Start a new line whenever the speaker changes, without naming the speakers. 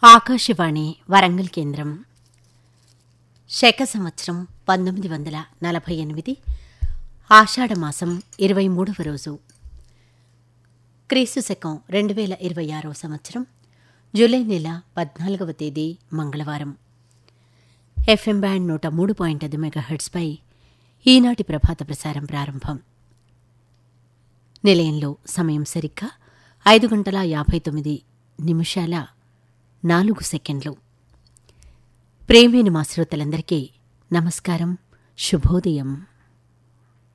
ఆకాశవాణి వరంగల్ కేంద్రం శక సంవత్సరం పంతొమ్మిది వందల నలభై ఎనిమిది ఆషాఢమాసం ఇరవై మూడవ రోజు క్రీస్తు శకం రెండు వేల ఇరవై ఆరవ సంవత్సరం జూలై నెల పద్నాలుగవ తేదీ మంగళవారం ఎఫ్ఎం బ్యాండ్ నూట మూడు పాయింట్ ఐదు మెగాహెర్ట్స్పై ఈనాటి ప్రభాత ప్రసారం ప్రారంభం నిలయంలో సమయం సరిగ్గా ఐదు గంటల యాభై తొమ్మిది నిమిషాల నాలుగు సెకండ్లు ప్రేమైన మా శ్రోతలందరికీ నమస్కారం శుభోదయం